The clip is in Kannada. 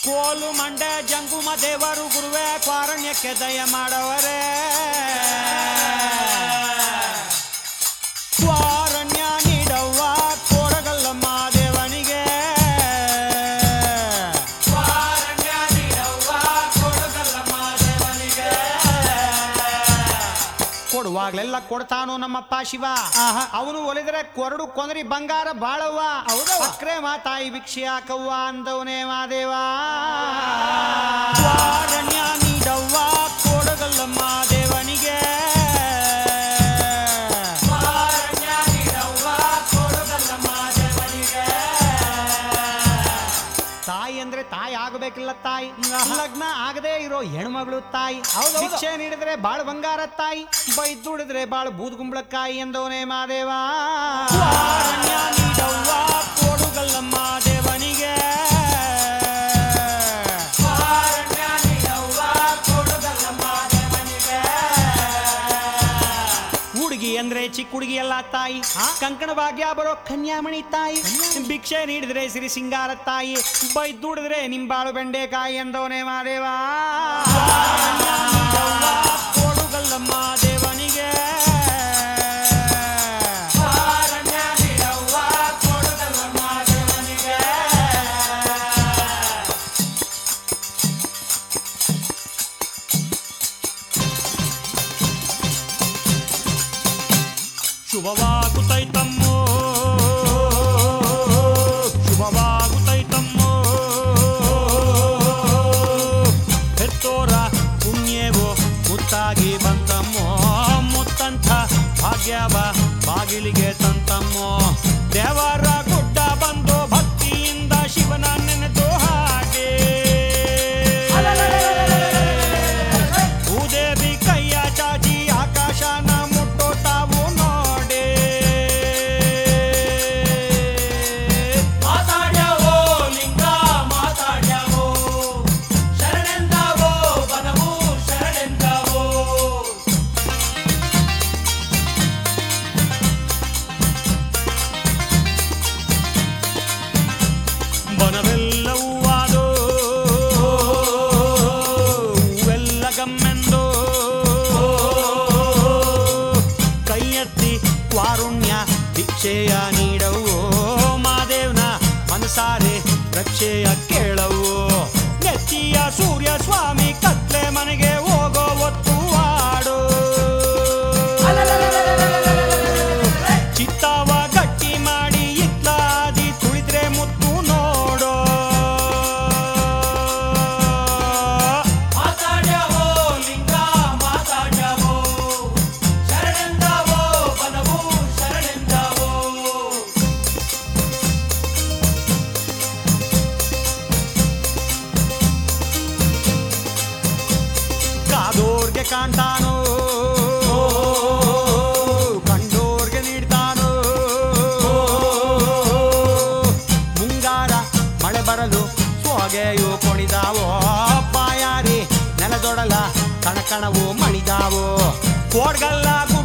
ಕೋಲು ಮಂಡೆ ಜಂಗುಮ ದೇವರು ಗುರುವೆ ಕ್ವಾರಣ್ಯಕ್ಕೆ ದಯ ಮಾಡವರೇ ಕ್ವಾರಣ್ಯ ನೀಡವ್ವ ಕೋಡಗಲ್ಲಮ್ಮ ದೇವನಿಗೆ ಕ್ವಾರಣ್ಯ ನೀಡವ್ವ ಕೋಡಗಲ್ಲಮ್ಮ ದೇವನಿಗೆ ಕೊಡುವಾಗ್ಲೆಲ್ಲ ಕೊಡ್ತಾನು ನಮ್ಮಪ್ಪ ಶಿವ ಅವನು ಒಲಿದ್ರೆ ಕೊರಡು ಕೊಂದ್ರಿ ಬಂಗಾರ ಬಾಳವ್ವ ಅಕ್ರೆ ಮಾತಾಯಿ ಭಿಕ್ಷೆ ಹಾಕವ್ವ ಅಂದವನೇ ಮಾದೇವ ವಾರಣ್ಯ ನೀಡವ್ವ ಕೊಡಗಲ್ಲಮ್ಮ ದೇವನಿಗೆ ವಾರಣ್ಯ ನೀಡವ್ವ ಕೊಡಗಲ್ಲಮ್ಮ ದೇವನಿಗೆ ತಾಯಿ ಅಂದ್ರೆ ತಾಯಿ ಆಗಬೇಕಿಲ್ಲ ತಾಯಿ ಲಗ್ನ ಆಗದೆ ಇರೋ ಹೆಣ್ಮಗಳು ತಾಯಿ ಭಿಕ್ಷೆ ನೀಡಿದ್ರೆ ಬಾಳ ಬಂಗಾರ ತಾಯಿ ಬೈದುಡಿದ್ರೆ ಬಾಳ ಬೂದ್ಗುಂಬಳಕಾಯಿ ಎಂದವನೇ ಮಾದೇವ ವಾರಣ್ಯ ನೀಡವ್ವ ಕೊಡುಗಲ್ಲಮ್ಮ ದೇವನಿಗೆ ವಾರಣ್ಯ ನೀಡವ್ವ ಕೊಡುಗಲ್ಲಮ್ಮ ದೇವನಿಗೆ ಹುಡುಗಿ ಅಂದ್ರೆ ಚಿಕ್ಕ ಹುಡುಗಿ ಅಲ್ಲ ತಾಯಿ ಕಂಕಣ ಭಾಗ್ಯ ಬರೋ ಕನ್ಯಾಮಣಿ ತಾಯಿ ಭಿಕ್ಷೆ ನೀಡಿದ್ರೆ ಸಿರಿ ಸಿಂಗಾರ ತಾಯಿ ಬೈದುಡಿದ್ರೆ ನಿಂಬಾಳು ಬೆಂಡೆಕಾಯಿ ಎಂದವನೇ ಮಾದೇವ ಕೊಡುಗಲ್ಲಮ್ಮ ದೇವನಿಗೆ ಕೊಡುಗಲ್ಲಮ್ಮ ದೇವನಿಗೆ ಶುಭವಾಗುತ್ತೈತಮ್ಮೋ ಶುಭವಾಗುತ್ತೈತಮ್ಮೋ ಹೆತ್ತೋರ ಪುಣ್ಯವೋ ಮುತ್ತಾಗಿ ಬಂತಮ್ಮೋ ಮುತ್ತಂಥ ಭಾಗ್ಯವ ಬಾಗಿಲಿಗೆ ತಂತಮ್ಮೋ ದೇವರ ಗುಡ್ಡ ಬಂದು ಭಕ್ತಿಯಿಂದ ಶಿವನ ನೆನೆದು ಹಾಗೆ ಭೂದೇವಿ ಕೈಯ ಚಾಚಿ ಆಕಾಶನ ಮುಟ್ಟೋ ತಾವು ನೋಡೆ ಮಾತಾಡ್ಯಾವೋ ಲಿಂಗ ಮಾತಾಡ್ಯಾವೋ ಶರಣೆಂದಾವೋ ಬನವು ಶರಣೆಂದಾವೋ ಬನವೆಲ್ಲವೂ ಆದೋ ಹೂವೆಲ್ಲ ಗಮ್ಮೆಂದೋ ಕೈ ಎತ್ತಿ ಕ್ವಾರುಣ್ಯ ಭಿಕ್ಷೆಯ ನೀಡವು ಮಾದೇವ್ನ ಮನಸಾರೆ ರಕ್ಷೆಯ ಕೇಳವು ನೆತ್ತಿಯ ಸೂರ್ಯ ಸ್ವಾಮಿ ಕತ್ಲೆ ಮನೆಗೆ ಹೋಗೋ ಒತ್ತು ಆಡೋ ಚಿತ್ತವ ಗಟ್ಟಿ ಮಾಡಿ ಇತ್ಲಾದಿ ತುಳಿದ್ರೆ ಮುತ್ತು ನೋಡೋ ಮಾತಾಡ್ಯಾವೋ ಲಿಂಗ ಮಾತಾಡ್ಯಾವೋ ಶರಣೆಂದಾವೋ ಬನವು ಶರಣೆಂದಾವೋ ಕಾದೋರ್ಗೆ ಕಾಣ್ತಾನೋ ಕಂಡೋರ್ಗೆ ನೀಡ್ತಾನೋ ಮುಂಗಾರ ಮಳೆ ಬರಲು ಸೋಗೆಯು ಕೊಣಿದಾವೋ ಬಾಯಾರಿ ನೆಲದೊಡಲ ಕಣಕಣವು ಮಣಿದಾವೋ ಕೋಡ್ಗಲ್ಲ